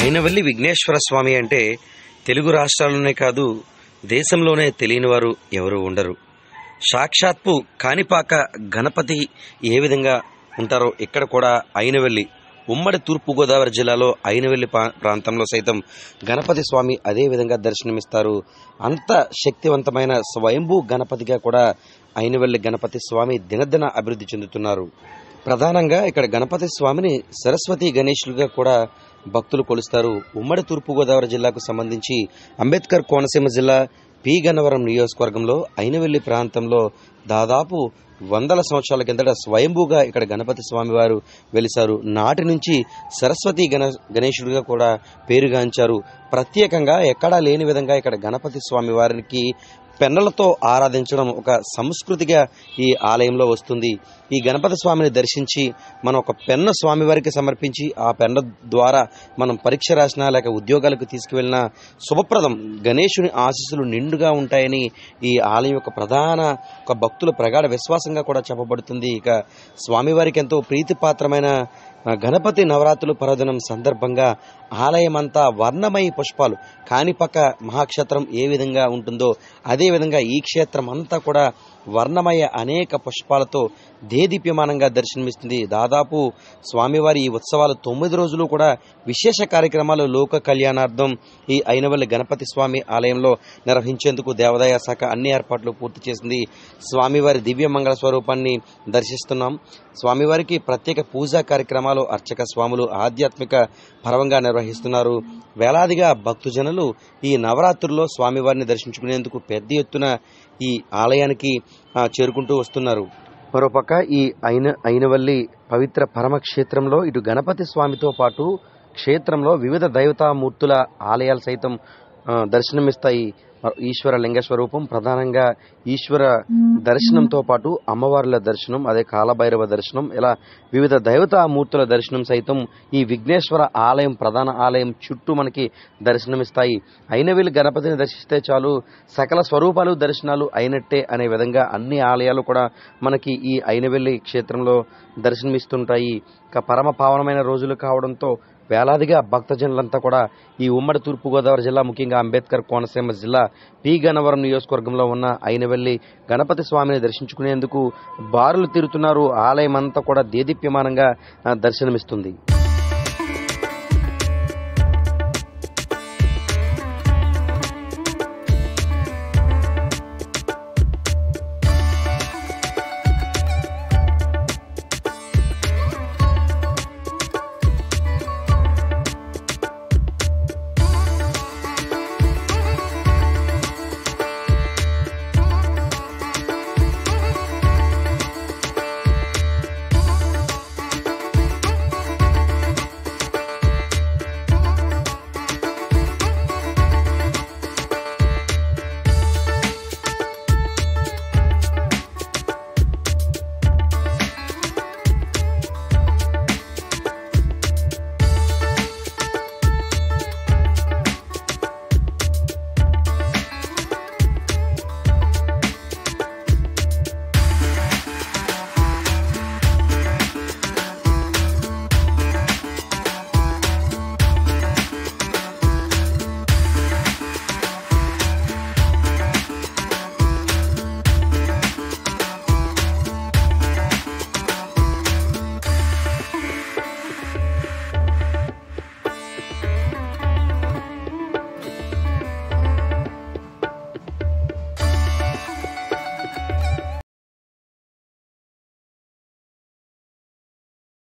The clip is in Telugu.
అయినవల్లి విఘ్నేశ్వర స్వామి అంటే తెలుగు రాష్ట్రాల్లోనే కాదు దేశంలోనే తెలియని వారు ఎవరు ఉండరు సాక్షాత్పు కాణిపాక గణపతి ఏ విధంగా ఉంటారో ఇక్కడ కూడా అయినవల్లి ఉమ్మడి తూర్పు గోదావరి జిల్లాలో అయినవెల్లి పా- ప్రాంతంలో సైతం గణపతి స్వామి అదే విధంగా దర్శనమిస్తారు అంత శక్తివంతమైన స్వయంభూ గణపతిగా కూడా అయినవెల్లి గణపతి స్వామి దినదిన అభివృద్ధి చెందుతున్నారు ప్రధానంగా ఇక్కడ గణపతి స్వామిని సరస్వతి గణేశులుగా కూడా భక్తులు కొలుస్తారు ఉమ్మడి తూర్పు గోదావరి జిల్లాకు సంబంధించి అంబేద్కర్ కోనసీమ జిల్లా పి గన్నవరం నియోజకవర్గంలో అయినవెల్లి ప్రాంతంలో దాదాపు వందల సంవత్సరాల కిందట స్వయంభూగా ఇక్కడ గణపతి స్వామి వారు వెలిసారు నాటి నుంచి సరస్వతి గణ గణేశుడిగా కూడా పేరుగాంచారు ప్రత్యేకంగా ఎక్కడా లేని విధంగా ఇక్కడ గణపతి స్వామి వారికి పెన్నలతో ఆరాధించడం ఒక సంస్కృతిగా ఈ ఆలయంలో వస్తుంది ఈ గణపతి స్వామిని దర్శించి మనం ఒక పెన్న స్వామి వారికి సమర్పించి ఆ పెన్న ద్వారా మనం పరీక్ష రాసినా లేక ఉద్యోగాలకు తీసుకువెళ్ళినా శుభప్రదం గణేశుని ఆశీస్సులు నిండుగా ఉంటాయని ఈ ఆలయం యొక్క ప్రధాన ఒక భక్తుల ప్రగాఢ విశ్వాసంగా కూడా చెప్పబడుతుంది ఇక స్వామివారికి ఎంతో ప్రీతిపాత్రమైన ఆ, గణపతి నవరాత్రులు పర్వదినం సందర్భంగా ఆలయమంతా వర్ణమయ పుష్పాలు కాణిపక్క మహాక్షేత్రం ఏ విధంగా ఉంటుందో అదే విధంగా ఈ క్షేత్రం అంతా కూడా వర్ణమయ అనేక పుష్పాలతో దేదీప్యమానంగా దర్శనమిస్తుంది దాదాపు స్వామివారి ఈ ఉత్సవాలు తొమ్మిది రోజులు కూడా విశేష కార్యక్రమాలు లోక కళ్యాణార్థం ఈ అయినవల్లి గణపతి స్వామి ఆలయంలో నిర్వహించేందుకు దేవాదాయ శాఖ అన్ని ఏర్పాట్లు పూర్తి చేసింది స్వామివారి దివ్య మంగళ స్వరూపాన్ని దర్శిస్తున్నాం స్వామివారికి ప్రత్యేక పూజా కార్యక్రమాలు అర్చక స్వాములు ఆధ్యాత్మిక పర్వంగా నిర్వహిస్తున్నారు వేలాదిగా భక్తుజనులు ఈ నవరాత్రుల్లో స్వామివారిని దర్శించుకునేందుకు పెద్ద ఎత్తున ఈ ఆలయానికి ఆ, చేరుకుంటూ వస్తున్నారు మరోపక్క ఈ అయిన అయినవల్లి పవిత్ర పరమ క్షేత్రంలో ఇటు గణపతి స్వామితో పాటు క్షేత్రంలో వివిధ దైవతామూర్తుల ఆలయాలు సైతం ఆ, దర్శనమిస్తాయి మరి ఈశ్వర లింగ స్వరూపం ప్రధానంగా ఈశ్వర దర్శనంతో పాటు అమ్మవార్ల దర్శనం అదే కాలభైరవ దర్శనం ఇలా వివిధ దేవతామూర్తుల దర్శనం సైతం ఈ విఘ్నేశ్వర ఆలయం ప్రధాన ఆలయం చుట్టూ మనకి దర్శనమిస్తాయి అయినవెల్లి గణపతిని దర్శిస్తే చాలు సకల స్వరూపాలు దర్శనాలు అయినట్టే అనే విధంగా అన్ని ఆలయాలు కూడా మనకి ఈ అయినవెల్లి క్షేత్రంలో దర్శనమిస్తుంటాయి ఇక పరమ పావనమైన రోజులు కావడంతో వేలాదిగా భక్తజనులంతా కూడా ఈ ఉమ్మడి తూర్పుగోదావరి జిల్లా ముఖ్యంగా అంబేద్కర్ కోనసీమ జిల్లా పి గన్నవరం నియోజకవర్గంలో ఉన్న అయినవెల్లి గణపతి స్వామిని దర్శించుకునేందుకు బారులు తీరుతున్నారు ఆలయం అంతా కూడా దేదీప్యమానంగా ఆ, దర్శనమిస్తుంది